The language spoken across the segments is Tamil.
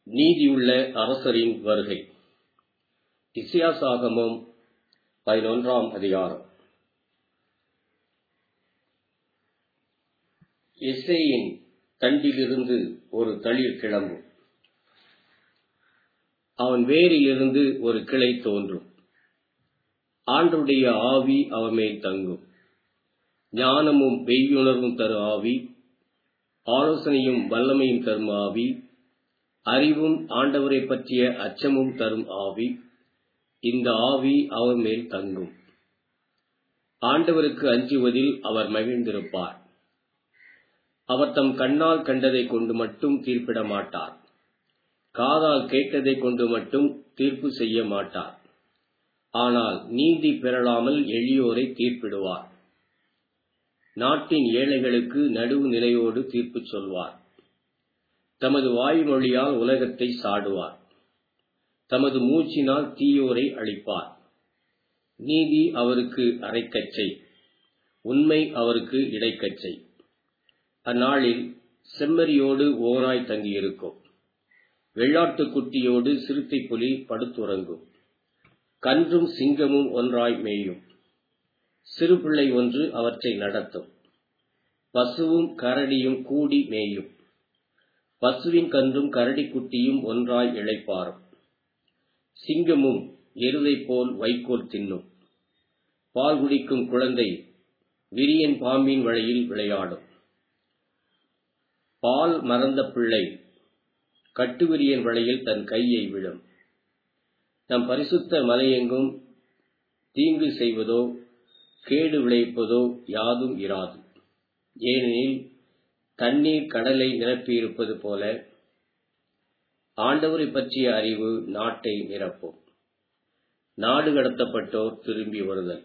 நீதியுள்ள அரசரின் வருகை இசையாசாகமம் பதினொன்றாம் அதிகாரம் எசேயின் தண்டிலிருந்து ஒரு தளிர் கிளம்பும் அவன் வேரிலிருந்து ஒரு கிளை தோன்றும் ஆண்டுடைய ஆவி அவன் மேல் தங்கும் ஞானமும் வெய்யுணர்வும் தரும் ஆவி ஆலோசனையும் வல்லமையும் தரும் ஆவி அறிவும் ஆண்டவரை பற்றிய அச்சமும் தரும் ஆவி இந்த ஆவி அவன் மேல் தங்கும் ஆண்டவருக்கு அஞ்சுவதில் அவர் மகிழ்ந்திருப்பார் அவர் தம் கண்ணால் கண்டதை கொண்டு மட்டும் தீர்ப்பிட மாட்டார் காதால் கேட்டதை கொண்டு மட்டும் தீர்ப்பு செய்ய மாட்டார் ஆனால் நீதி பெறலாமல் எளியோரை தீர்ப்பிடுவார் நாட்டின் ஏழைகளுக்கு நடுவு நிலையோடு தீர்ப்பு சொல்வார் தமது வாய்மொழியால் உலகத்தை சாடுவார் தமது மூச்சினால் தீயோரை அழிப்பார் நீதி அவருக்கு அரைக்கச்சை உண்மை அவருக்கு இடைக்கச்சை அந்நாளில் செம்மறியோடு ஓனாய் தங்கியிருக்கும் வெள்ளாட்டுக்குட்டியோடு சிறுத்தை புலி படுத்துறங்கும் கன்றும் சிங்கமும் ஒன்றாய் மேயும் சிறு பிள்ளை ஒன்று அவற்றை நடத்தும் பசுவும் கரடியும் கூடி மேயும் பசுவின் கன்றும் கரடிக்குட்டியும் ஒன்றாய் இழைப்பாரும் சிங்கமும் எருதை போல் வைக்கோல் தின்னும் பால் குடிக்கும் குழந்தை விரியன் பாம்பின் வழியில் விளையாடும் பால் மறந்த பிள்ளை கட்டுவிரியன் வழியில் தன் கையை விடும் நம் பரிசுத்த மலையெங்கும் தீங்கு செய்வதோ கேடு விளைவிப்பதோ யாதும் இராது ஏனெனில் தண்ணீர் கடலை நிரப்பியிருப்பது போல ஆண்டவரை பற்றிய அறிவு நாட்டை நிரப்பும் நாடு கடத்தப்பட்டோர் திரும்பி வருதல்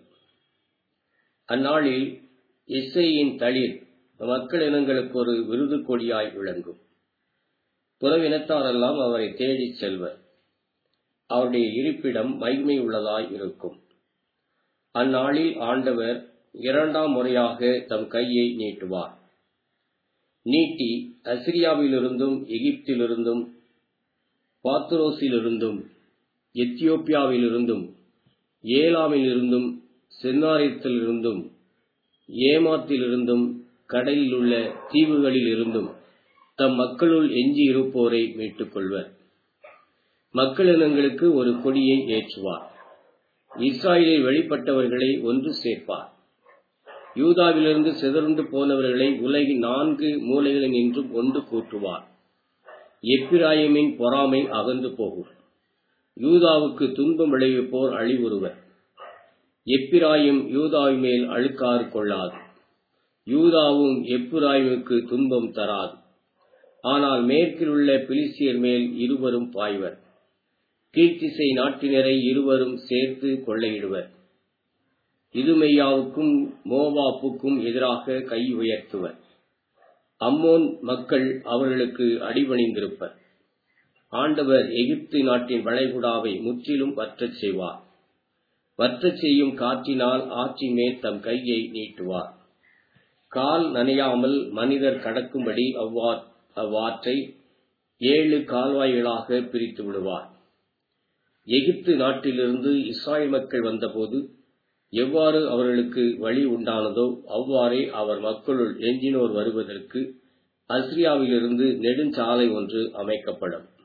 அந்நாளில் இசையின் தளிர் மக்கள் இனங்களுக்கு ஒரு விருது கொடியாய் விளங்கும் புறவினத்தாரெல்லாம் அவரை தேடிச் செல்வர் அவருடைய இருப்பிடம் மகிமை உள்ளதாய் இருக்கும் அந்நாளில் ஆண்டவர் இரண்டாம் முறையாக தம் கையை நீட்டுவார் நீட்டி அசிரியாவிலிருந்தும் எகிப்திலிருந்தும் பாத்துரோஸிலிருந்தும் எத்தியோப்பியாவிலிருந்தும் ஏலாமிலிருந்தும் சென்னாரியத்திலிருந்தும் ஏமாத்திலிருந்தும் கடலில் உள்ள தீவுகளில் இருந்தும் தம் மக்களுள் எஞ்சி இருப்போரை மீட்டுக் கொள்வர் மக்களினங்களுக்கு ஒரு கொடியை ஏற்றுவார் இஸ்ராயலில் வெளிப்பட்டவர்களை ஒன்று சேர்ப்பார் யூதாவிலிருந்து சிதறந்து போனவர்களை உலகின் நான்கு மூலைகளில் நின்றும் ஒன்று கூட்டுவார் எப்பிராயமின் பொறாமை அகன்று போகும் யூதாவுக்கு துன்பம் விளைவிப்போர் அழிவுறுவர் எப்பிராயும் யூதாவின் மேல் அழுக்காறு கொள்ளாது யூதாவும் எப்பிராயுமுக்கு துன்பம் தராது ஆனால் மேற்கில் உள்ள பிலிசியர் மேல் இருவரும் பாய்வர் கீர்த்திசை நாட்டினரை இருவரும் சேர்த்து கொள்ளையிடுவர் இதுமையாவுக்கும் மோவாப்புக்கும் எதிராக கை உயர்த்துவர் அம்மோன் மக்கள் அவர்களுக்கு அடிபணிந்திருப்பர் ஆண்டவர் எகிப்து நாட்டின் வளைகுடாவை முற்றிலும் வற்றச் செய்வார் வற்றச் செய்யும் காற்றினால் ஆற்றி மேல் தம் கையை நீட்டுவார் கால் நனையாமல் மனிதர் கடக்கும்படி அவ்வா அவ்வாற்றை ஏழு கால்வாய்களாக பிரித்து விடுவார் எகிப்து நாட்டிலிருந்து இஸ்ராயல் மக்கள் வந்தபோது எவ்வாறு அவர்களுக்கு வழி உண்டானதோ அவ்வாறே அவர் மக்களுள் எஞ்சினோர் வருவதற்கு அஸ்ரியாவிலிருந்து நெடுஞ்சாலை ஒன்று அமைக்கப்படும்